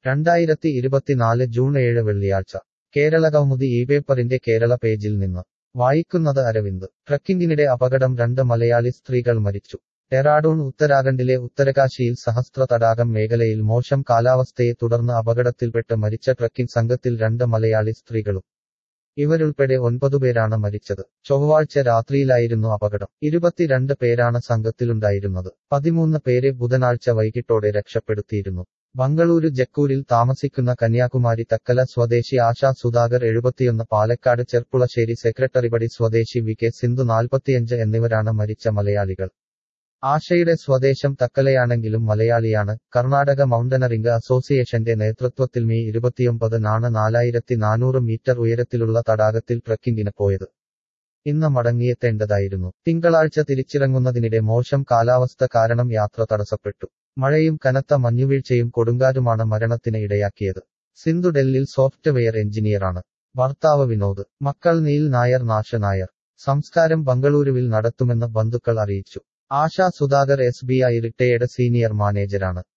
രണ്ടായിരത്തി ഇരുപത്തിനാല് ജൂൺ ഏഴ് വെള്ളിയാഴ്ച കേരളകൗമുദി ഈ പേപ്പറിന്റെ കേരള പേജിൽ നിന്ന് വായിക്കുന്നത് അരവിന്ദ് ട്രക്കിംഗിനിടെ അപകടം രണ്ട് മലയാളി സ്ത്രീകൾ മരിച്ചു ഡെറാഡൂൺ ഉത്തരാഖണ്ഡിലെ ഉത്തരകാശിയിൽ സഹസ്ര തടാകം മേഖലയിൽ മോശം കാലാവസ്ഥയെ തുടർന്ന് അപകടത്തിൽപ്പെട്ട് മരിച്ച ട്രക്കിംഗ് സംഘത്തിൽ രണ്ട് മലയാളി സ്ത്രീകളും ഇവരുൾപ്പെടെ ഒൻപതുപേരാണ് മരിച്ചത് ചൊവ്വാഴ്ച രാത്രിയിലായിരുന്നു അപകടം ഇരുപത്തിരണ്ട് പേരാണ് സംഘത്തിലുണ്ടായിരുന്നത് പതിമൂന്ന് പേരെ ബുധനാഴ്ച വൈകിട്ടോടെ രക്ഷപ്പെടുത്തിയിരുന്നു ബംഗളൂരു ജക്കൂരിൽ താമസിക്കുന്ന കന്യാകുമാരി തക്കല സ്വദേശി ആശാ സുധാകർ എഴുപത്തിയൊന്ന് പാലക്കാട് ചെർപ്പുളശ്ശേരി സെക്രട്ടറിപടി സ്വദേശി വി കെ സിന്ധു നാൽപ്പത്തിയഞ്ച് എന്നിവരാണ് മരിച്ച മലയാളികൾ ആശയുടെ സ്വദേശം തക്കലയാണെങ്കിലും മലയാളിയാണ് കർണാടക മൗണ്ടനറിംഗ് അസോസിയേഷന്റെ നേതൃത്വത്തിൽ മെയ് ഇരുപത്തിയൊമ്പതിനാണ് നാലായിരത്തി നാനൂറ് മീറ്റർ ഉയരത്തിലുള്ള തടാകത്തിൽ ട്രക്കിംഗിന് പോയത് ഇന്ന് മടങ്ങിയെത്തേണ്ടതായിരുന്നു തിങ്കളാഴ്ച തിരിച്ചിറങ്ങുന്നതിനിടെ മോശം കാലാവസ്ഥ കാരണം യാത്ര തടസ്സപ്പെട്ടു മഴയും കനത്ത മഞ്ഞുവീഴ്ചയും കൊടുങ്കാറ്റുമാണ് മരണത്തിന് ഇടയാക്കിയത് സിന്ധു ഡെല്ലിൽ സോഫ്റ്റ്വെയർ എഞ്ചിനീയറാണ് ഭർത്താവ് വിനോദ് മക്കൾ നീൽ നായർ നാശ നായർ സംസ്കാരം ബംഗളൂരുവിൽ നടത്തുമെന്ന് ബന്ധുക്കൾ അറിയിച്ചു Asha Sudhakar S B I retired senior മാനേജരാണ്